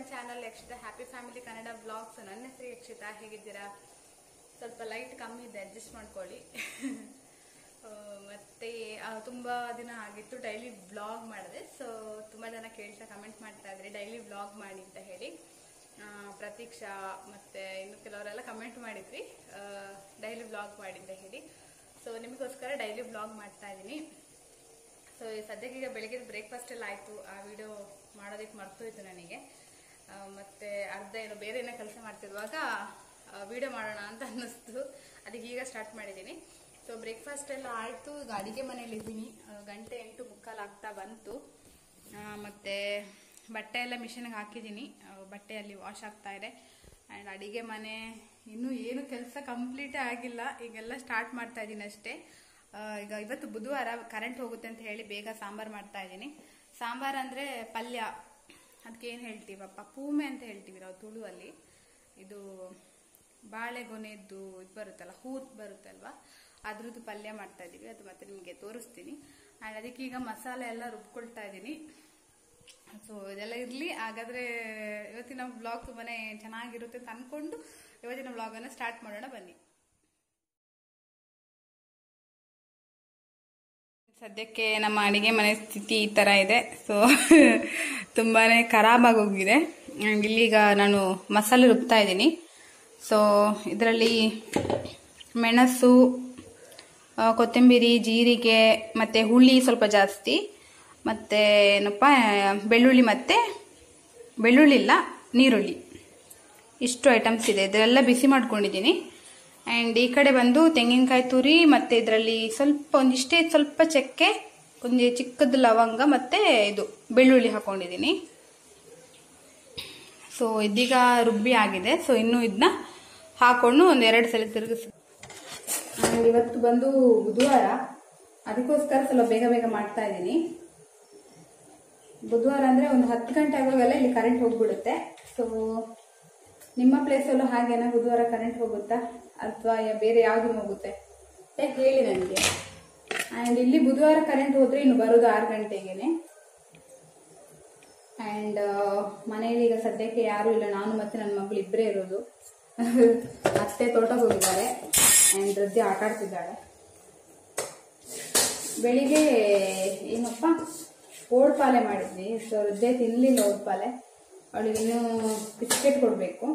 channel Yakshitha happy family Kannada blogs ನನ್ನ ಹೆಸರು ಯಕ್ಷಿತಾ ಹೇಗಿದ್ದೀರಾ ಸ್ವಲ್ಪ ಲೈಟ್ ಕಮ್ಮಿ ಇದೆ ಅಡ್ಜಸ್ಟ್ ಮಾಡ್ಕೊಳ್ಳಿ ಆ, ಮತ್ತೆ ಆ, ತುಂಬಾ ದಿನ ಆಗಿತ್ತು ಡೈಲಿ ಬ್ಲಾಗ್ ಮಾಡಿದೆ ಸೊ ತುಂಬಾ ಜನ ಕೇಳ್ತಾ ಕಮೆಂಟ್ ಮಾಡ್ತಾ ಇದ್ರಿ ಡೈಲಿ ಬ್ಲಾಗ್ ಮಾಡಿ ಅಂತ ಹೇಳಿ ಆ, ಪ್ರತೀಕ್ಷಾ ಮತ್ತೆ ಇನ್ನು ಕೆಲವರೆಲ್ಲ ಕಮೆಂಟ್ ಮಾಡಿದ್ರಿ ಡೈಲಿ ಬ್ಲಾಗ್ ಮಾಡಿ ಅಂತ ಹೇಳಿ ಸೊ ನಿಮಗೋಸ್ಕರ ಡೈಲಿ ಬ್ಲಾಗ್ ಮಾಡ್ತಾ ಇದ್ದೀನಿ ಸೊ ಸದ್ಯಕ್ಕೆ ಈಗ ಬೆಳಿಗ್ಗೆ ಬ್ರೇಕ್ಫಾಸ್ಟ್ ಎಲ್ಲ ಆಯಿತು ಆ ವಿಡಿಯೋ ಮಾಡೋದಕ್ಕೆ ಮರ್ತೋಯ್ತು ನನಗೆ ಆ, ಮತ್ತೆ ಅರ್ಧ ಏನೋ ಬೇರೆ ಏನೋ ಕೆಲಸ ಮಾಡ್ತಿರುವಾಗ ವಿಡಿಯೋ ಮಾಡೋಣ ಅಂತ ಅನ್ನಿಸ್ತು ಅದಕ್ಕೆ ಈಗ ಸ್ಟಾರ್ಟ್ ಮಾಡಿದ್ದೀನಿ ಸೊ ಬ್ರೇಕ್ಫಾಸ್ಟ್ ಎಲ್ಲ ಆಯಿತು ಈಗ ಅಡಿಗೆ ಮನೇಲಿ ಇದ್ದೀನಿ ಆ, ಗಂಟೆ ಎಂಟು ಮುಕ್ಕಾಲು ಆಗ್ತಾ ಬಂತು ಆ, ಮತ್ತೆ ಬಟ್ಟೆ ಎಲ್ಲ ಮಿಷಿನ್ಗೆ ಹಾಕಿದ್ದೀನಿ ಆ, ಬಟ್ಟೆ ಅಲ್ಲಿ ವಾಶ್ ಆಗ್ತಾ ಇದೆ ಆ್ಯಂಡ್ ಅಡಿಗೆ ಮನೆ ಇನ್ನೂ ಏನು ಕೆಲಸ ಕಂಪ್ಲೀಟೇ ಆಗಿಲ್ಲ ಈಗೆಲ್ಲ ಸ್ಟಾರ್ಟ್ ಮಾಡ್ತಾ ಇದ್ದೀನಿ ಅಷ್ಟೇ ಆ, ಈಗ ಇವತ್ತು ಬುಧವಾರ ಕರೆಂಟ್ ಹೋಗುತ್ತೆ ಅಂತ ಹೇಳಿ ಬೇಗ ಸಾಂಬಾರ್ ಮಾಡ್ತಾ ಇದ್ದೀನಿ ಸಾಂಬಾರ್ ಅಂದ್ರೆ ಪಲ್ಯ ಅದಕ್ಕೆ ಏನು ಹೇಳ್ತೀವಪ್ಪ ಪೂಮೆ ಅಂತ ಹೇಳ್ತೀವಿ ನಾವು ತುಳುವಲ್ಲಿ ಇದು ಬಾಳೆಗೊನೆದ್ದು ಇದು ಬರುತ್ತಲ್ಲ ಹೂತ್ ಬರುತ್ತಲ್ವಾ ಅದ್ರದ್ದು ಪಲ್ಯ ಮಾಡ್ತಾ ಇದೀವಿ ಅದು ಮತ್ತೆ ನಿಮಗೆ ತೋರಿಸ್ತೀನಿ ಆ್ಯಂಡ್ ಅದಕ್ಕೆ ಈಗ ಮಸಾಲೆ ಎಲ್ಲ ರುಬ್ಕೊಳ್ತಾ ಇದ್ದೀನಿ ಸೊ ಇದೆಲ್ಲ ಇರಲಿ ಹಾಗಾದ್ರೆ ಇವತ್ತಿನ ಬ್ಲಾಗ್ ತುಂಬಾನೇ ಚೆನ್ನಾಗಿರುತ್ತೆ ಅಂತ ಅನ್ಕೊಂಡು ಇವತ್ತಿನ ಬ್ಲಾಗನ್ನು ಸ್ಟಾರ್ಟ್ ಮಾಡೋಣ ಬನ್ನಿ ಸದ್ಯಕ್ಕೆ ನಮ್ಮ ಅಡಿಗೆ ಮನೆ ಸ್ಥಿತಿ ಈ ತರ ಇದೆ ಸೊ ತುಂಬಾನೇ ಖರಾಬ್ ಆಗೋಗಿದೆ And ಇಲ್ಲೀಗ ನಾನು ಮಸಾಲೆ ರುಬ್ತಾ ಇದ್ದೀನಿ ಸೊ ಇದರಲ್ಲಿ ಮೆಣಸು ಆ, ಕೊತ್ತಂಬರಿ ಜೀರಿಗೆ ಮತ್ತೆ ಹುಳಿ ಸ್ವಲ್ಪ ಜಾಸ್ತಿ ಮತ್ತೆ ಏನಪ್ಪ ಬೆಳ್ಳುಳ್ಳಿ ಮತ್ತೆ ಬೆಳ್ಳುಳ್ಳಿ ಇಲ್ಲ ನೀರುಳ್ಳಿ ಇಷ್ಟು ಐಟಮ್ಸ್ ಇದೆ ಇದೆಲ್ಲ ಬಿಸಿ ಮಾಡ್ಕೊಂಡಿದ್ದೀನಿ ಆ್ಯಂಡ್ ಈ ಕಡೆ ಬಂದು ತೆಂಗಿನಕಾಯಿ ತುರಿ ಮತ್ತೆ ಇದರಲ್ಲಿ ಸ್ವಲ್ಪ ಒಂದಿಷ್ಟೇ ಸ್ವಲ್ಪ ಚಕ್ಕೆ ಒಂದು ಚಿಕ್ಕದು ಲವಂಗ ಮತ್ತೆ ಇದು ಬೆಳ್ಳುಳ್ಳಿ ಹಾಕೊಂಡಿದ್ದೀನಿ ಸೊ ಇದೀಗ ರುಬ್ಬಿ ಆಗಿದೆ ಸೊ ಇನ್ನು ಇದನ್ನ ಹಾಕೊಂಡು ಒಂದು ಎರಡು ಸಲ ತಿರುಗಿಸಿ ಆ್ಯಂಡ್ ಇವತ್ತು ಬಂದು ಬುಧವಾರ ಅದಕ್ಕೋಸ್ಕರ ಸ್ವಲ್ಪ ಬೇಗ ಬೇಗ ಮಾಡ್ತಾ ಇದ್ದೀನಿ ಬುಧವಾರ ಅಂದ್ರೆ ಒಂದು ಹತ್ತು ಗಂಟೆ ಆಗುವಾಗೆಲ್ಲ ಇಲ್ಲಿ ಕರೆಂಟ್ ಹೋಗ್ಬಿಡುತ್ತೆ ಸೊ ನಿಮ್ಮ ಪ್ಲೇಸಲ್ಲೂ ಹಾಗೇನಾ ಬುಧವಾರ ಕರೆಂಟ್ ಹೋಗುತ್ತಾ ಅಥವಾ ಬೇರೆ ಯಾವ್ದು ಹೋಗುತ್ತೆ ಏ, ಹೇಳಿ ನನಗೆ ಆ್ಯಂಡ್ ಇಲ್ಲಿ ಬುಧವಾರ ಕರೆಂಟ್ ಹೋದ್ರೆ ಇನ್ನು ಬರೋದು ಆರು ಗಂಟೆಗೆನೆ ಆ್ಯಂಡ್ ಮನೆಯಲ್ಲಿ ಈಗ ಸದ್ಯಕ್ಕೆ ಯಾರೂ ಇಲ್ಲ ನಾನು ಮತ್ತೆ ನನ್ನ ಮಗಳು ಇಬ್ಬರೇ ಇರೋದು ಅತ್ತೆ ತೋಟಕ್ಕೆ ಹೋಗಿದ್ದಾರೆ ಆ್ಯಂಡ್ ರದ್ದಿ ಆಟ ಆಡ್ತಿದ್ದಾಳೆ ಬೆಳಿಗ್ಗೆ ಏನಪ್ಪ ಓಡ್ಪಾಲೆ ಮಾಡಿದ್ವಿ ಸೊ ರದ್ದೆ ತಿನ್ನಲಿಲ್ಲ ಓಡ್ಪಾಲೆ ಅವಳಿಗೆ ಇನ್ನೂ ಬಿಸ್ಕೆಟ್ ಕೊಡಬೇಕು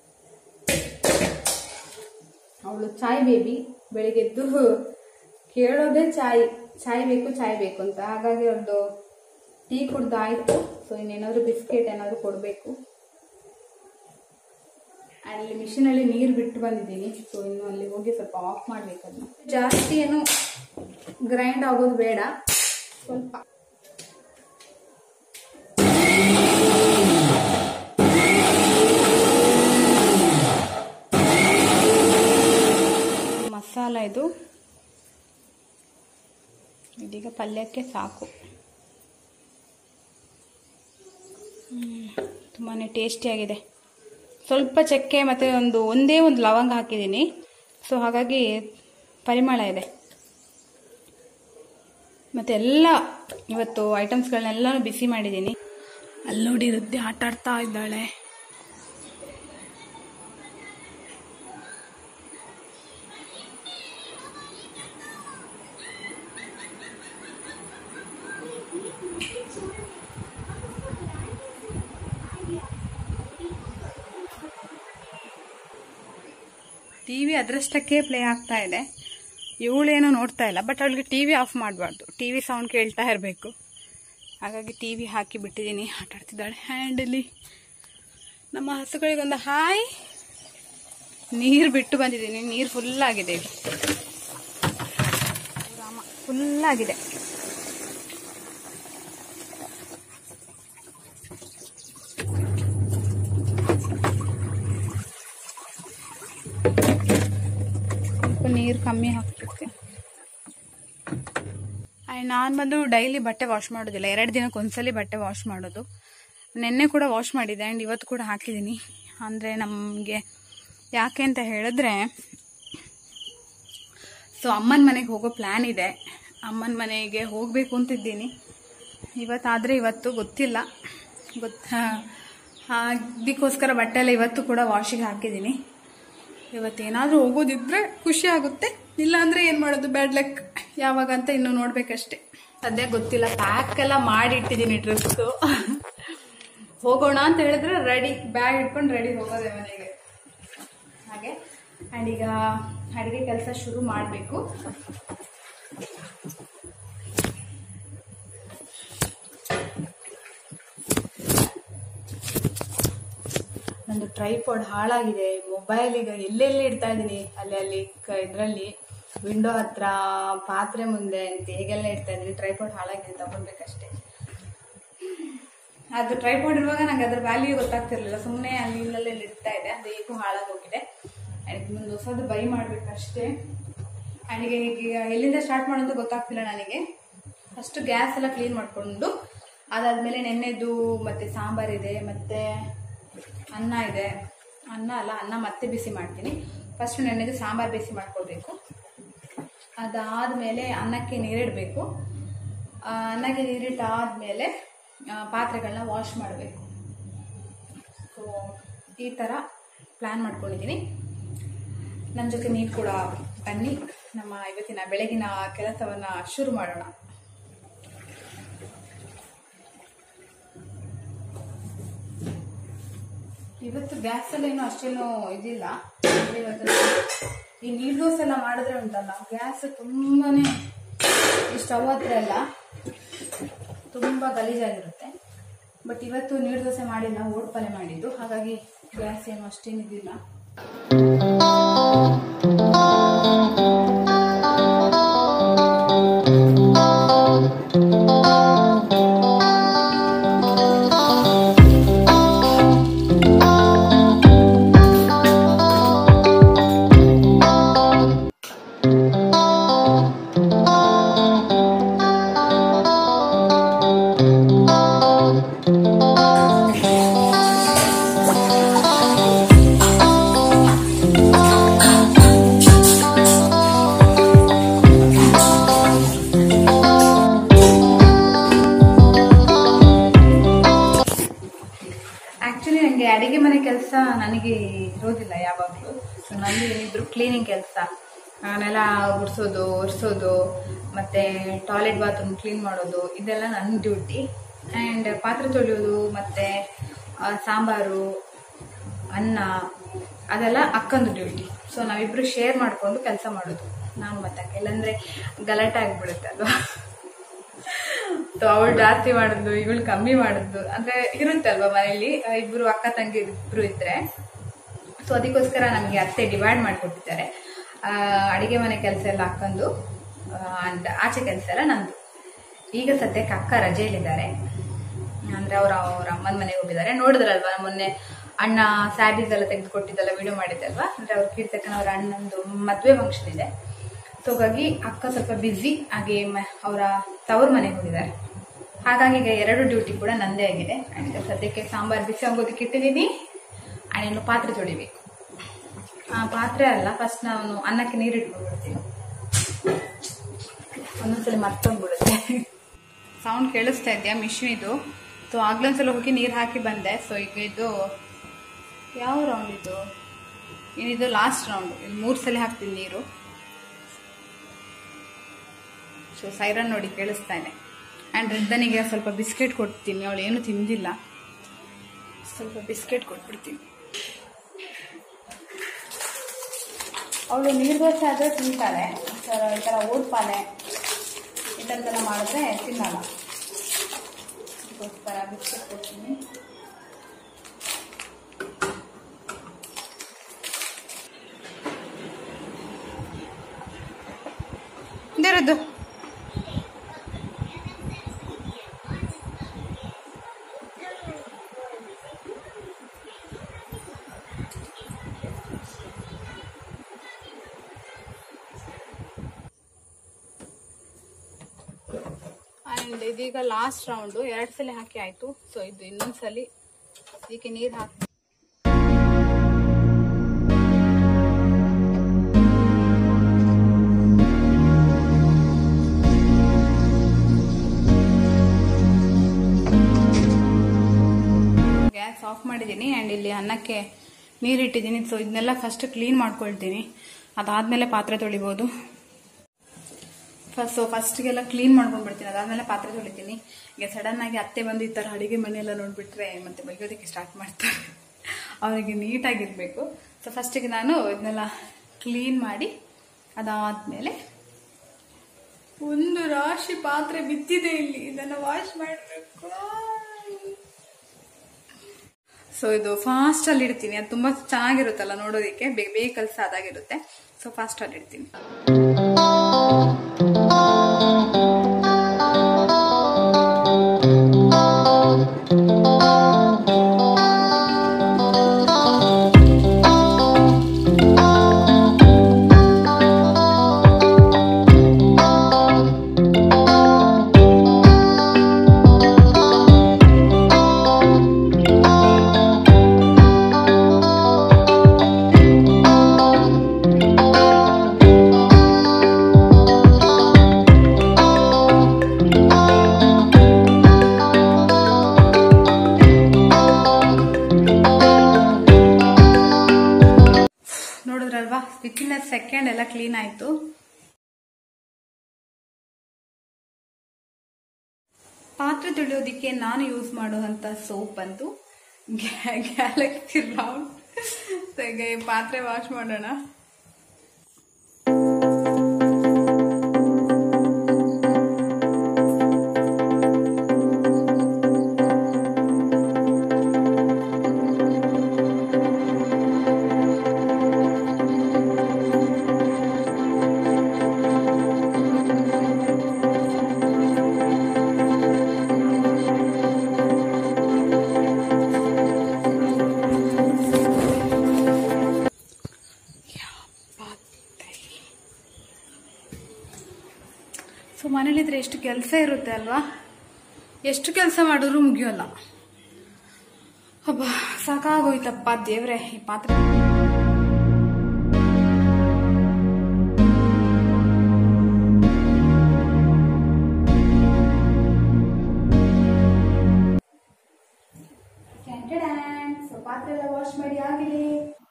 ಅವಳು ಚಾಯ್ ಬೇಬಿ ಬೆಳಿಗ್ಗೆ ಎದ್ದು ಕೇಳೋದೇ ಚಾಯ್ ಚಾಯ್ ಬೇಕು ಚಾಯ್ ಬೇಕು ಅಂತ ಹಾಗಾಗಿ ಅವಳದು ಟೀ ಕುಡ್ದು ಆಯ್ತು ಸೊ ಇನ್ನೇನಾದ್ರು ಬಿಸ್ಕೆಟ್ ಏನಾದ್ರು ಕೊಡಬೇಕು ಅಲ್ಲಿ ಮಿಷಿನ್ ಅಲ್ಲಿ ನೀರು ಬಿಟ್ಟು ಬಂದಿದ್ದೀನಿ ಸೊ ಇನ್ನು ಅಲ್ಲಿ ಹೋಗಿ ಸ್ವಲ್ಪ ಆಫ್ ಮಾಡ್ಬೇಕು ಅದನ್ನ ಜಾಸ್ತಿ ಏನು ಗ್ರೈಂಡ್ ಆಗೋದು ಬೇಡ ಸ್ವಲ್ಪ ಮಸಾಲ ಇದು ಇದೀಗ ಪಲ್ಯಕ್ಕೆ ಸಾಕು ತುಂಬಾ ಟೇಸ್ಟಿಯಾಗಿದೆ ಸ್ವಲ್ಪ ಚಕ್ಕೆ ಮತ್ತು ಒಂದು ಒಂದೇ ಒಂದು ಲವಂಗ ಹಾಕಿದ್ದೀನಿ ಸೊ ಹಾಗಾಗಿ ಪರಿಮಳ ಇದೆ ಮತ್ತು ಎಲ್ಲ ಇವತ್ತು ಐಟಮ್ಸ್ಗಳನ್ನೆಲ್ಲನೂ ಬಿಸಿ ಮಾಡಿದ್ದೀನಿ ಅಲ್ಲಿ ನೋಡಿ ವೃದ್ಧಿ ಆಟ ಆಡ್ತಾ ಇದ್ದಾಳೆ ಟಿವಿ ಅದರಷ್ಟಕ್ಕೆ ಪ್ಲೇ ಆಗ್ತಾ ಇದೆ ಇವಳೇನೋ ನೋಡ್ತಾ ಇಲ್ಲ ಬಟ್ ಅವಳಿಗೆ ಟಿವಿ ಆಫ್ ಮಾಡಬಾರ್ದು ಟಿವಿ ಸೌಂಡ್ ಕೇಳ್ತಾ ಇರಬೇಕು ಹಾಗಾಗಿ ಟಿವಿ ಹಾಕಿ ಬಿಟ್ಟಿದ್ದೀನಿ ಆಟ ಆಡ್ತಿದ್ದಾಳೆ ಹ್ಯಾಂಡ್ ಇಲ್ಲಿ ನಮ್ಮ ಹಸುಗಳಿಗೊಂದು ಹಾಯ್ ನೀರು ಬಿಟ್ಟು ಬಂದಿದ್ದೀನಿ ನೀರು ಫುಲ್ ಆಗಿದೆ ಈಗ ರಾಮ ಫುಲ್ ಆಗಿದೆ ಸ್ವಲ್ಪ ನೀರು ಕಮ್ಮಿ ಹಾಕ್ತಿರ್ತೀನಿ ಆ್ಯಂಡ್ ನಾನು ಬಂದು ಡೈಲಿ ಬಟ್ಟೆ ವಾಶ್ ಮಾಡೋದಿಲ್ಲ ಎರಡು ದಿನಕ್ಕೆ ಒಂದ್ಸಲಿ ಬಟ್ಟೆ ವಾಶ್ ಮಾಡೋದು ನಿನ್ನೆ ಕೂಡ ವಾಶ್ ಮಾಡಿದ್ದೆ ಆ್ಯಂಡ್ ಇವತ್ತು ಕೂಡ ಹಾಕಿದ್ದೀನಿ ಅಂದರೆ ನಮಗೆ ಯಾಕೆ ಅಂತ ಹೇಳಿದ್ರೆ ಸೊ ಅಮ್ಮನ ಮನೆಗೆ ಹೋಗೋ ಪ್ಲ್ಯಾನ್ ಇದೆ ಅಮ್ಮನ ಮನೆಗೆ ಹೋಗಬೇಕು ಅಂತಿದ್ದೀನಿ ಇವತ್ತಾದರೆ ಇವತ್ತು ಗೊತ್ತಿಲ್ಲ ಗೊತ್ತಾ ಅದಕ್ಕೋಸ್ಕರ ಬಟ್ಟೆ ಎಲ್ಲ ಇವತ್ತು ಕೂಡ ವಾಶಿಗೆ ಹಾಕಿದ್ದೀನಿ ಇವತ್ತೇನಾದರೂ ಹೋಗೋದಿದ್ರೆ ಖುಷಿ ಆಗುತ್ತೆ ಇಲ್ಲ ಅಂದ್ರೆ ಏನು ಮಾಡೋದು ಬ್ಯಾಡ್ ಲಕ್ ಯಾವಾಗ ಅಂತ ಇನ್ನು ನೋಡ್ಬೇಕಷ್ಟೆ ಸದ್ಯ ಗೊತ್ತಿಲ್ಲ ಪ್ಯಾಕ್ ಎಲ್ಲ ಮಾಡಿ ಇಟ್ಟಿದ್ದೀನಿ ಡ್ರೆಸ್ಸು ಹೋಗೋಣ ಅಂತ ಹೇಳಿದ್ರೆ ರೆಡಿ ಬ್ಯಾಗ್ ಇಟ್ಕೊಂಡು ರೆಡಿ ಹೋಗೋದೆ ಮನೆಗೆ ಹಾಗೆ ಆ್ಯಂಡ್ ಈಗ ಅಡುಗೆ ಕೆಲಸ ಶುರು ಮಾಡಬೇಕು ನಂದು ಟ್ರೈಪಾಡ್ ಹಾಳಾಗಿದೆ ಮೊಬೈಲ್ ಈಗ ಎಲ್ಲೆಲ್ಲಿ ಇಡ್ತಾ ಇದ್ದೀನಿ ಅಲ್ಲಿ ಅಲ್ಲಿ ಇದರಲ್ಲಿ ವಿಂಡೋ ಹತ್ರ ಪಾತ್ರೆ ಮುಂದೆ ಅಂತ ಹೇಗೆಲ್ಲ ಇಡ್ತಾ ಇದ್ದೀನಿ ಟ್ರೈಪಾಡ್ ಹಾಳಾಗಿದೆ ತಗೊಳ್ಬೇಕಷ್ಟೇ ಅದು ಟ್ರೈಪಾಡ್ ಇರುವಾಗ ನಂಗೆ ಅದ್ರ ವ್ಯಾಲ್ಯೂ ಗೊತ್ತಾಗ್ತಿರ್ಲಿಲ್ಲ ಸುಮ್ಮನೆ ಅಲ್ಲಿ ಇಲ್ಲೆಲ್ಲ ಇಡ್ತಾ ಇದೆ ಅದು ಈಗೂ ಹಾಳಾಗೋಗಿದೆ ಆ್ಯಂಡ್ ಮುಂದೆ ಹೊಸದು ಬೈ ಮಾಡ್ಬೇಕಷ್ಟೇ ಆ್ಯಂಡ್ ಈಗ ಈಗ ಎಲ್ಲಿಂದ ಸ್ಟಾರ್ಟ್ ಮಾಡೋದು ಗೊತ್ತಾಗ್ತಿಲ್ಲ ನನಗೆ ಫಸ್ಟ್ ಗ್ಯಾಸ್ ಎಲ್ಲ ಕ್ಲೀನ್ ಮಾಡಿಕೊಂಡು ಅದಾದಮೇಲೆ ನೆನ್ನೆದು ಮತ್ತು ಸಾಂಬಾರಿದೆ ಮತ್ತು ಅನ್ನ ಇದೆ ಅನ್ನ ಅಲ್ಲ ಅನ್ನ ಮತ್ತೆ ಬಿಸಿ ಮಾಡ್ತೀನಿ ಫಸ್ಟ್ ನೆನ್ನೆದು ಸಾಂಬಾರು ಬಿಸಿ ಮಾಡ್ಕೊಳ್ಬೇಕು ಅದಾದಮೇಲೆ ಅನ್ನಕ್ಕೆ ನೀರಿಡಬೇಕು ಅನ್ನಕ್ಕೆ ನೀರಿಟ್ಟಾದಮೇಲೆ ಪಾತ್ರೆಗಳನ್ನ ವಾಶ್ ಮಾಡಬೇಕು ಸೊ ಈ ಥರ ಪ್ಲ್ಯಾನ್ ಮಾಡ್ಕೊಂಡಿದ್ದೀನಿ ನನ್ನ ಜೊತೆ ನೀವು ಕೂಡ ಬನ್ನಿ ನಮ್ಮ ಇವತ್ತಿನ ಬೆಳಗಿನ ಕೆಲಸವನ್ನು ಶುರು ಮಾಡೋಣ ಇವತ್ತು ಗ್ಯಾಸ್ ಎಲ್ಲ ಏನೋ ಅಷ್ಟೇನೋ ಇದಿಲ್ಲ ಇವತ್ತು ಈ ನೀರು ದೋಸೆ ಎಲ್ಲ ಮಾಡಿದ್ರೆ ಉಂಟಲ್ಲ ಗ್ಯಾಸ್ ತುಂಬಾನೇ ಈ ಸ್ಟವ್ ಹತ್ರ ಎಲ್ಲ ತುಂಬ ಗಲೀಜಾಗಿರುತ್ತೆ ಬಟ್ ಇವತ್ತು ನೀರು ದೋಸೆ ಮಾಡಿಲ್ಲ ಓಟ್ ಪಲ್ಯ ಮಾಡಿದ್ದು ಹಾಗಾಗಿ ಗ್ಯಾಸ್ ಏನು ಅಷ್ಟೇನಿದಿಲ್ಲ ಆಕ್ಚುಲಿ ನನಗೆ ಅಡಿಗೆ ಮನೆ ಕೆಲಸ ನನಗೆ ಇರೋದಿಲ್ಲ ಯಾವಾಗಲೂ ಸೊ ನನಗೆ ಏನಿದ್ರು ಕ್ಲೀನಿಂಗ್ ಕೆಲಸ ನೆಲ ಗುಡಿಸೋದು ಒರೆಸೋದು ಮತ್ತೆ ಟಾಯ್ಲೆಟ್ ಬಾತ್ರೂಮ್ ಕ್ಲೀನ್ ಮಾಡೋದು ಇದೆಲ್ಲ ನನ್ನ ಡ್ಯೂಟಿ ಆ್ಯಂಡ್ ಪಾತ್ರೆ ತೊಳೆಯೋದು ಮತ್ತೆ ಆ, ಸಾಂಬಾರು ಅನ್ನ ಅದೆಲ್ಲ ಅಕ್ಕಂದು ಡ್ಯೂಟಿ ಸೊ ನಾವಿಬ್ರು ಶೇರ್ ಮಾಡಿಕೊಂಡು ಕೆಲಸ ಮಾಡೋದು ನಾನು ಮತ್ತೆ ಅಕ್ಕ ಇಲ್ಲಾಂದ್ರೆ ಗಲಾಟೆ ಆಗಿಬಿಡುತ್ತೆ ಅಲ್ವಾ ಸೊ ಅವಳು ಜಾಸ್ತಿ ಮಾಡಿದ್ಲು ಇವಳು ಕಮ್ಮಿ ಮಾಡಿದ್ಲು ಅಂದ್ರೆ ಇರುತ್ತೆ ಅಲ್ವಾ ಮನೆಯಲ್ಲಿ ಇಬ್ರು ಅಕ್ಕ ತಂಗಿ ಇಬ್ರು ಇದ್ರೆ ಸೊ ಅದಕ್ಕೋಸ್ಕರ ನಮಗೆ ಅತ್ತೆ ಡಿವೈಡ್ ಮಾಡಿಕೊಟ್ಟಿದ್ದಾರೆ ಅಡಿಗೆ ಮನೆ ಕೆಲಸ ಎಲ್ಲ ಅಕ್ಕಂದು ಅಂಡ್ ಆಚೆ ಕೆಲಸ ಎಲ್ಲ ನಂದು ಈಗ ಸದ್ಯಕ್ಕೆ ಅಕ್ಕ ರಜೆಯಲ್ಲಿದ್ದಾರೆ ಅಂದ್ರೆ ಅವ್ರ ಅವ್ರ ಅಮ್ಮನ ಮನೆಗೆ ಹೋಗಿದ್ದಾರೆ ನೋಡಿದ್ರಲ್ವಾ ಮೊನ್ನೆ ಅಣ್ಣ ಸ್ಯಾರೀಸ್ ಎಲ್ಲ ತೆಗೆದುಕೊಟ್ಟಿದ್ದೆಲ್ಲ ವಿಡಿಯೋ ಮಾಡಿದ್ದಲ್ವಾ ಅಂದ್ರೆ ಅವ್ರ ಕೀರ್ತಕನ ಅವ್ರ ಅಣ್ಣಂದು ಮದುವೆ ಫಂಕ್ಷನ್ ಇದೆ ಸೊ ಹಾಗಾಗಿ ಅಕ್ಕ ಸ್ವಲ್ಪ ಬ್ಯುಸಿ ಹಾಗೆ ಮ- ಅವರ ತವ್ರ ಮನೆಗೆ ಹೋಗಿದ್ದಾರೆ ಹಾಗಾಗಿ ಈಗ ಎರಡು ಡ್ಯೂಟಿ ಕೂಡ ನಂದೇ ಆಗಿದೆ And ಈಗ ಸದ್ಯಕ್ಕೆ ಸಾಂಬಾರ್ ಬಿಸಿ ಆಗೋದಕ್ಕೆ ಇಟ್ಟಿದ್ದೀನಿ ಆ್ಯಂಡ್ ಇನ್ನು ಪಾತ್ರೆ ತೊಳಿಬೇಕು ಆ, ಪಾತ್ರೆ ಅಲ್ಲ ಫಸ್ಟ್ ನಾನು ಅನ್ನಕ್ಕೆ ನೀರು ಇಟ್ಕೊಂಡ್ಬಿಡ್ತೀನಿ ಒಂದೊಂದ್ಸಲ ಮರ್ತೋಗ್ಬಿಡುತ್ತೆ ಸೌಂಡ್ ಕೇಳಿಸ್ತಾ ಇದೆಯಾ ಮಿಷಿನ್ ಇದು ಸೊ ಆಗ್ಲೊಂದ್ಸಲ ಹೋಗಿ ನೀರು ಹಾಕಿ ಬಂದೆ ಸೊ ಈಗ ಇದು ಯಾವ ರೌಂಡ್ ಇದು ಏನಿದು ಲಾಸ್ಟ್ ರೌಂಡ್ ಇದು ಮೂರು ಸಲ ಹಾಕ್ತೀನಿ ನೀರು ಸೊ ಸೈರನ್ ನೋಡಿ ಕೇಳಿಸ್ತಾ ಇದೆ ಆ್ಯಂಡ್ ರಿದ್ದನಿಗೆ ಸ್ವಲ್ಪ ಬಿಸ್ಕೆಟ್ ಕೊಡ್ತೀನಿ ಅವಳು ಏನು ತಿಂದಿಲ್ಲ ಸ್ವಲ್ಪ ಬಿಸ್ಕೆಟ್ ಕೊಟ್ಬಿಡ್ತೀನಿ ಅವಳು ನೀರು ದೋಸೆ ಆದರೆ ತಿಂತಾಳೆ ಸರ್ ಈ ಥರ ಓಡ್ಪಾಲೆ ಈ ಥರದ್ದೆಲ್ಲ ಮಾಡಿದ್ರೆ ತಿನ್ನಲ್ಲ ಅದಕ್ಕೋಸ್ಕರ ಬಿಸ್ಕೆಟ್ ಕೊಡ್ತೀನಿ ಇದಿರೋದು ಆ್ಯಂಡ್ ಇದೀಗ ಲಾಸ್ಟ್ ರೌಂಡು ಎರಡು ಸಲ ಹಾಕಿ ಆಯಿತು ಸೊ ಇದು ಇನ್ನೊಂದು ಸಲ ಇದಕ್ಕೆ ನೀರು ಹಾಕಿ ಗ್ಯಾಸ್ ಗ್ಯಾಸ್ ಆಫ್ ಮಾಡಿದ್ದೀನಿ ಆ್ಯಂಡ್ ಇಲ್ಲಿ ಅನ್ನಕ್ಕೆ ನೀರಿಟ್ಟಿದ್ದೀನಿ ಸೊ ಇದನ್ನೆಲ್ಲ ಫಸ್ಟ್ ಕ್ಲೀನ್ ಮಾಡ್ಕೊಳ್ತೀನಿ ಅದಾದಮೇಲೆ ಪಾತ್ರೆ ತೊಳಿಬೋದು ಫಸ್ಟ್ ಸೊ ಫಸ್ಟ್ಗೆಲ್ಲ ಕ್ಲೀನ್ ಮಾಡ್ಕೊಂಡು ಬಿಡ್ತೀನಿ ಅದಾದಮೇಲೆ ಪಾತ್ರೆ ತೊಳಿತೀನಿ ಈಗ ಸಡನ್ ಆಗಿ ಅತ್ತೆ ಬಂದು ಈ ಥರ ಅಡುಗೆ ಮನೆಯೆಲ್ಲ ನೋಡಿಬಿಟ್ರೆ ಮತ್ತೆ ಬೈಯೋದಕ್ಕೆ ಸ್ಟಾರ್ಟ್ ಮಾಡ್ತಾರೆ ಅವರಿಗೆ ನೀಟಾಗಿರಬೇಕು ಸೊ ಫಸ್ಟಿಗೆ ನಾನು ಇದನ್ನೆಲ್ಲ ಕ್ಲೀನ್ ಮಾಡಿ ಅದಾದಮೇಲೆ ಒಂದು ರಾಶಿ ಪಾತ್ರೆ ಬಿದ್ದಿದೆ ಇಲ್ಲಿ ಇದನ್ನು ವಾಶ್ ಮಾಡಬೇಕು ಸೊ ಇದು ಫಾಸ್ಟ್ ಅಲ್ಲಿ ಇಡ್ತೀನಿ ಅದು ತುಂಬಾ ಚೆನ್ನಾಗಿರುತ್ತಲ್ಲ ನೋಡೋದಕ್ಕೆ ಬೇಗ ಬೇಗ ಕೆಲಸ ಅದಾಗಿರುತ್ತೆ ಸೊ ಫಾಸ್ಟ್ ಅಲ್ಲಿ ಇಡ್ತೀನಿ ನೋಡಿದ್ರಲ್ವಾ ವಿತಿನ್ ಅ ಸೆಕೆಂಡ್ ಎಲ್ಲ ಕ್ಲೀನ್ ಆಯ್ತು ಪಾತ್ರೆ ತೊಳೆಯೋದಿಕ್ಕೆ ನಾನು ಯೂಸ್ ಮಾಡುವಂತ ಸೋಪ್ ಅಂತೂ ಗ್ಯಾಲಕ್ಸಿ ರೌಂಡ್ ಈಗ ಈ ಪಾತ್ರೆ ವಾಶ್ ಮಾಡೋಣ ಸೊ ಮನೇಲಿದ್ರೆ ಎಷ್ಟು ಕೆಲಸ ಇರುತ್ತೆ ಅಲ್ವಾ ಎಷ್ಟು ಕೆಲಸ ಮಾಡಿದ್ರು ಮುಗಿಯೋಲ್ಲ ಹಬ್ಬ ಸಾಕಾಗೋಯ್ತಪ್ಪ ದೇವ್ರೆ ಈ ಪಾತ್ರೆ ಸೊ ಪಾತ್ರೆ ಎಲ್ಲ ವಾಶ್ ಮಾಡಿ ಆಗಿದೆ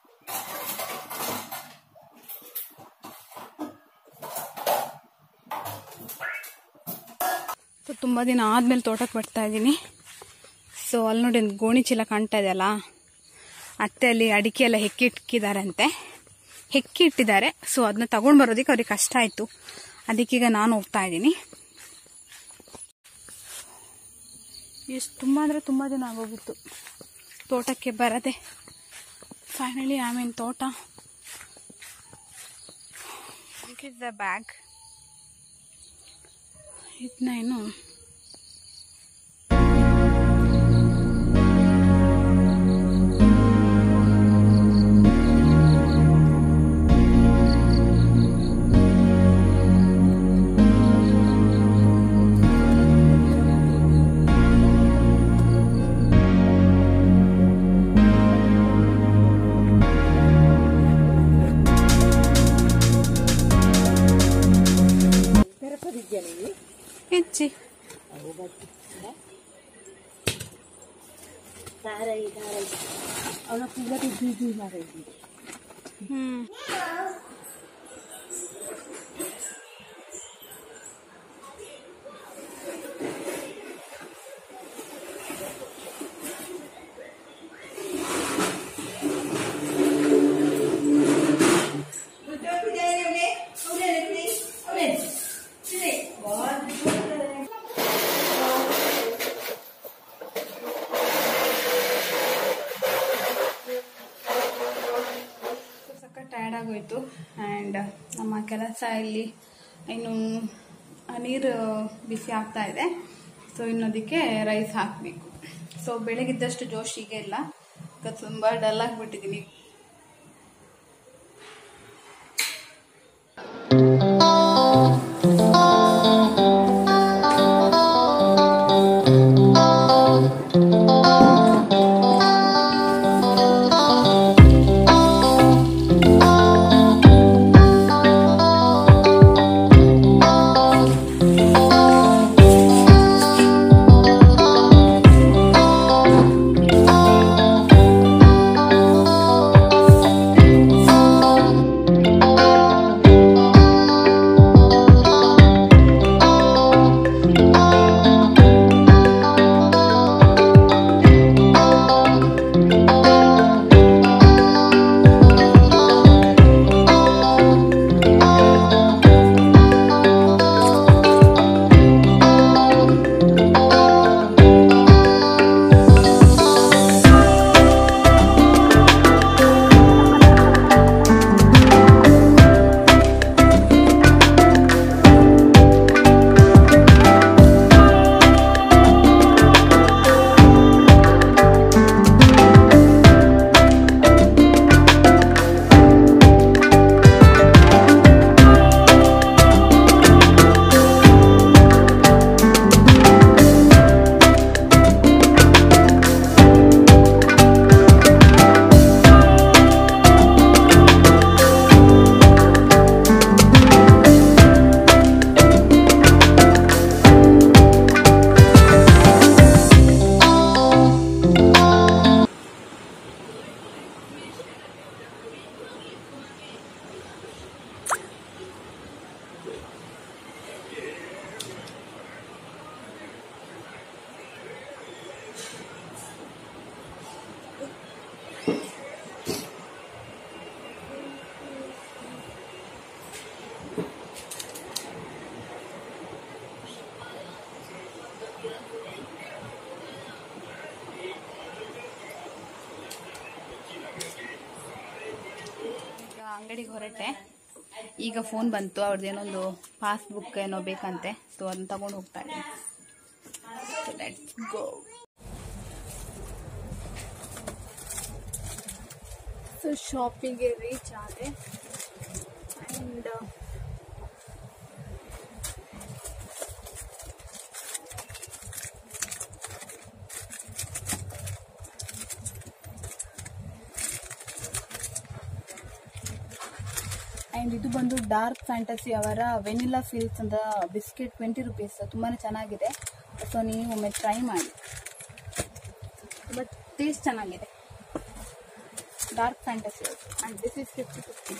ಸೊ ತುಂಬ ದಿನ ಆದ್ಮೇಲೆ ತೋಟಕ್ಕೆ ಬರ್ತಾ ಇದ್ದೀನಿ ಸೊ ಅಲ್ಲಿ ನೋಡಿ ಒಂದು ಗೋಣಿ ಚೀಲ ಕಾಣ್ತಾ ಇದೆಯಲ್ಲ ಅತ್ತೆ ಅಲ್ಲಿ ಅಡಿಕೆ ಎಲ್ಲ ಹೆಕ್ಕಿ ಇಟ್ಟಿದ್ದಾರಂತೆ ಹೆಕ್ಕಿ ಇಟ್ಟಿದ್ದಾರೆ ಸೊ ಅದನ್ನ ತಗೊಂಡ್ ಬರೋದಕ್ಕೆ ಅವ್ರಿಗೆ ಕಷ್ಟ ಆಯ್ತು ಅದಕ್ಕೀಗ ನಾನು ಹೋಗ್ತಾ ಇದ್ದೀನಿ ಎಷ್ಟು ತುಂಬ ಅಂದರೆ ತುಂಬ ದಿನ ಆಗೋಗಿತ್ತು ತೋಟಕ್ಕೆ ಬರದೆ ಫೈನಲಿ ಆಮೇಲೆ ತೋಟ ಇಸ್ ದ ಬ್ಯಾಗ್ ಇದನ್ನ ಏನು ಹೆಚ್ಚಿ ಹ್ಮ್ ಸಖತ್ ಟಯರ್ಡ್ ಆಗೋಯ್ತು ಆ್ಯಂಡ್ ನಮ್ಮ ಕೆಲಸ ಇಲ್ಲಿ ಇನ್ನು ನೀರು ಬಿಸಿ ಆಗ್ತಾ ಇದೆ ಸೊ ಇನ್ನೊಂದಕ್ಕೆ ರೈಸ್ ಹಾಕಬೇಕು ಸೊ ಬೆಳಗಿದ್ದಷ್ಟು ಜೋಶ್ ಈಗ ಇಲ್ಲ ಈಗ ತುಂಬ ಡಲ್ ಆಗಿಬಿಟ್ಟಿದ್ದೀನಿ ಅಂಗಡಿಗೆ ಹೊರಟೆ ಈಗ ಫೋನ್ ಬಂತು ಅವ್ರದ್ದು ಏನೊಂದು ಪಾಸ್ಬುಕ್ ಏನೋ ಬೇಕಂತೆ ಸೊ ಅದನ್ನ ತಗೊಂಡು ಹೋಗ್ತಾ ಇದ್ದೀನಿ ಲೆಟ್ಸ್ ಗೋ ಸೊ ಶಾಪಿಂಗ್ಗೆ ರೀಚ್ ಆದೆ ಆ್ಯಂಡ್ ಆ್ಯಂಡ್ ಇದು ಬಂದು ಡಾರ್ಕ್ ಫ್ಯಾಂಟಸಿ ಅವರ ವೆನಿಲಾ ಫೀಲ್ಸ್ ಅಂತ ಬಿಸ್ಕೆಟ್ ಟ್ವೆಂಟಿ ರುಪೀಸ್ ತುಂಬಾ ಚೆನ್ನಾಗಿದೆ ಸೊ ನೀವು ಒಮ್ಮೆ ಟ್ರೈ ಮಾಡಿ ಬಟ್ ಟೇಸ್ಟ್ ಚೆನ್ನಾಗಿದೆ Dark Fantasy and this is fifty fifty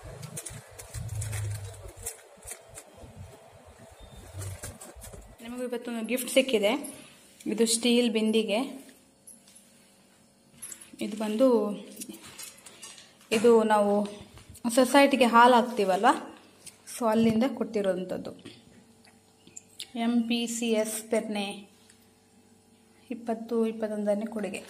ನಿಮಗೂ ಇವತ್ತು ಗಿಫ್ಟ್ ಸಿಕ್ಕಿದೆ ಇದು ಸ್ಟೀಲ್ ಬಿಂದಿಗೆ ಇದು ಬಂದು ಇದು ನಾವು ಸೊಸೈಟಿಗೆ ಹಾಲು ಹಾಕ್ತೀವಲ್ವ ಸೊ ಅಲ್ಲಿಂದ ಕೊಟ್ಟಿರೋವಂಥದ್ದು ಎಮ್ ಪಿ ಸಿ ಎಸ್ ಪೆರ್ನೆ ಇಪ್ಪತ್ತು ಇಪ್ಪತ್ತೊಂದನೇ ಕೊಡುಗೆ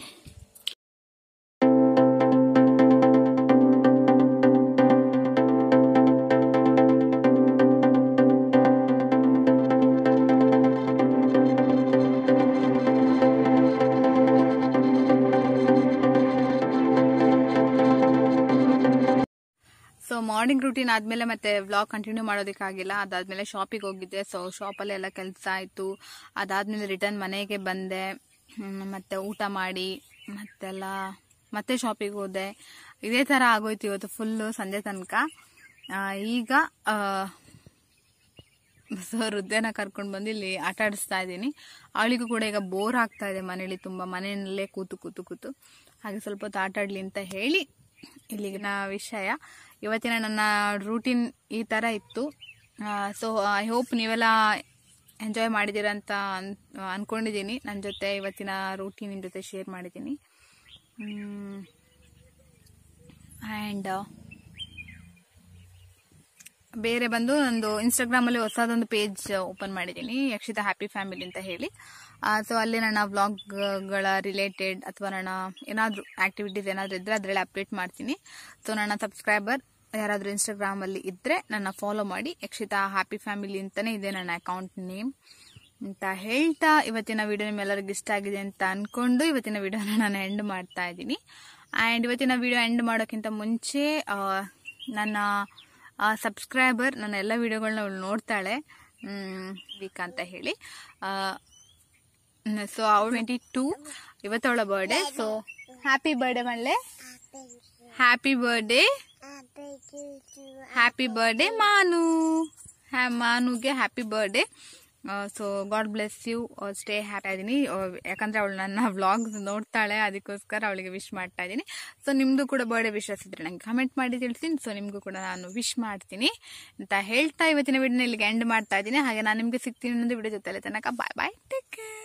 ಸೊ ಮಾರ್ನಿಂಗ್ ರೂಟೀನ್ ಆದಮೇಲೆ ಮತ್ತೆ ವ್ಲಾಗ್ ಕಂಟಿನ್ಯೂ ಮಾಡೋದಕ್ಕಾಗಿಲ್ಲ ಅದಾದಮೇಲೆ ಶಾಪಿಗೆ ಹೋಗಿದ್ದೆ ಸೊ ಶಾಪಲ್ಲಿ ಎಲ್ಲ ಕೆಲಸ ಆಯಿತು ಅದಾದಮೇಲೆ ರಿಟರ್ನ್ ಮನೆಗೆ ಬಂದೆ ಹ್ಮ್, ಮತ್ತೆ ಊಟ ಮಾಡಿ ಮತ್ತೆಲ್ಲ ಮತ್ತೆ ಶಾಪಿಗೆ ಹೋದೆ ಇದೇ ಥರ ಆಗೋಯ್ತು ಇವತ್ತು ಫುಲ್ಲು ಸಂಜೆ ತನಕ ಆ, ಈಗ ಸೊ ವೃದ್ಧೆನ ಕರ್ಕೊಂಡು ಬಂದು ಇಲ್ಲಿ ಆಟ ಆಡಿಸ್ತಾ ಇದ್ದೀನಿ ಅವಳಿಗೂ ಕೂಡ ಈಗ ಬೋರ್ ಆಗ್ತಾ ಇದೆ ಮನೇಲಿ ತುಂಬ ಮನೆಯಲ್ಲೇ ಕೂತು ಕೂತು ಕೂತು ಹಾಗೆ ಸ್ವಲ್ಪ ಹೊತ್ತು ಆಟ ಆಡ್ಲಿ ಅಂತ ಹೇಳಿ ಇಲ್ಲಿಗಿನ ವಿಷಯ ಇವತ್ತಿನ ನನ್ನ ರೂಟೀನ್ ಈ ಥರ ಇತ್ತು ಸೊ ಐ ಹೋಪ್ ನೀವೆಲ್ಲ ಎಂಜಾಯ್ ಮಾಡಿದ್ದೀರ ಅಂತ ಅನ್ ಅಂದ್ಕೊಂಡಿದ್ದೀನಿ ನನ್ನ ಜೊತೆ ಇವತ್ತಿನ ರೂಟೀನಿನ ಜೊತೆ ಶೇರ್ ಮಾಡಿದ್ದೀನಿ ಆ್ಯಂಡ್ ಬೇರೆ ಬಂದು ನಂದು ಇನ್ಸ್ಟಾಗ್ರಾಮಲ್ಲಿ ಹೊಸದೊಂದು ಪೇಜ್ ಓಪನ್ ಮಾಡಿದ್ದೀನಿ ಯಕ್ಷಿತಾ ಹ್ಯಾಪಿ ಫ್ಯಾಮಿಲಿ ಅಂತ ಹೇಳಿ ಸೊ ಅಲ್ಲಿ ನನ್ನ ವ್ಲಾಗ್ಗಳ ರಿಲೇಟೆಡ್ ಅಥವಾ ನನ್ನ ಏನಾದರೂ ಆ್ಯಕ್ಟಿವಿಟೀಸ್ ಏನಾದರೂ ಇದ್ದರೆ ಅದರಲ್ಲಿ ಅಪ್ಡೇಟ್ ಮಾಡ್ತೀನಿ ಸೊ ನನ್ನ ಸಬ್ಸ್ಕ್ರೈಬರ್ ಯಾರಾದರೂ ಇನ್ಸ್ಟಾಗ್ರಾಮಲ್ಲಿ ಇದ್ದರೆ ನನ್ನ ಫಾಲೋ ಮಾಡಿ ಯಕ್ಷಿತಾ ಹ್ಯಾಪಿ ಫ್ಯಾಮಿಲಿ ಅಂತಲೇ ಇದೆ ನನ್ನ ಅಕೌಂಟ್ ನೇಮ್ ಅಂತ ಹೇಳ್ತಾ ಇವತ್ತಿನ ವಿಡಿಯೋ ನಿಮ್ಮೆಲ್ಲರಿಗೂ ಇಷ್ಟ ಆಗಿದೆ ಅಂತ ಅನ್ಕೊಂಡು ಇವತ್ತಿನ ವಿಡಿಯೋನ ನಾನು ಎಂಡ್ ಮಾಡ್ತಾ ಇದ್ದೀನಿ ಆ್ಯಂಡ್ ಇವತ್ತಿನ ವಿಡಿಯೋ ಎಂಡ್ ಮಾಡೋಕ್ಕಿಂತ ಮುಂಚೆ ಆ, ನನ್ನ ಸಬ್ಸ್ಕ್ರೈಬರ್ ನನ್ನ ಎಲ್ಲ ವಿಡಿಯೋಗಳನ್ನ ಅವಳು ನೋಡ್ತಾಳೆ ವೀಕ್ ಅಂತ ಹೇಳಿ ಸೊ ಅವಳು ಟ್ವೆಂಟಿ ಟೂ ಇವತ್ತವಳ ಬರ್ಡೇ ಸೊ ಹ್ಯಾಪಿ ಬರ್ಡೇ ಮಳ್ಳೆ happy birthday happy birthday Manu ಹ್ಯಾ ಮಾನುಗೆ happy birthday so God bless you stay happy ಆಗಿದ್ದೀನಿ ಯಾಕಂದ್ರೆ ಅವಳು ನನ್ನ ವ್ಲಾಗ್ಸ್ ನೋಡ್ತಾಳೆ ಅದಕ್ಕೋಸ್ಕರ ಅವಳಿಗೆ ವಿಶ್ ಮಾಡ್ತಾ ಇದ್ದೀನಿ ಸೊ ನಿಮ್ಮದು ಕೂಡ ಬರ್ಡೇ ವಿಶಸ್ ಇದ್ರೆ ನಂಗೆ ಕಮೆಂಟ್ ಮಾಡಿ ತಿಳಿಸ್ತೀನಿ ಸೊ ನಿಮಗೂ ಕೂಡ ನಾನು ವಿಶ್ ಮಾಡ್ತೀನಿ ಅಂತ ಹೇಳ್ತಾ ಇವತ್ತಿನ ವಿಡಿಯೋನ ಇಲ್ಲಿಗೆ ಎಂಡ್ ಮಾಡ್ತಾ ಇದ್ದೀನಿ ಹಾಗೆ ನಾನು ನಿಮಗೆ ಸಿಗ್ತೀನಿ ಅನ್ನೋದು ವಿಡಿಯೋ ಜೊತೆ ತನಕ ಬಾಯ್ ಬಾಯ್ ಟೇಕ್ ಕೇರ್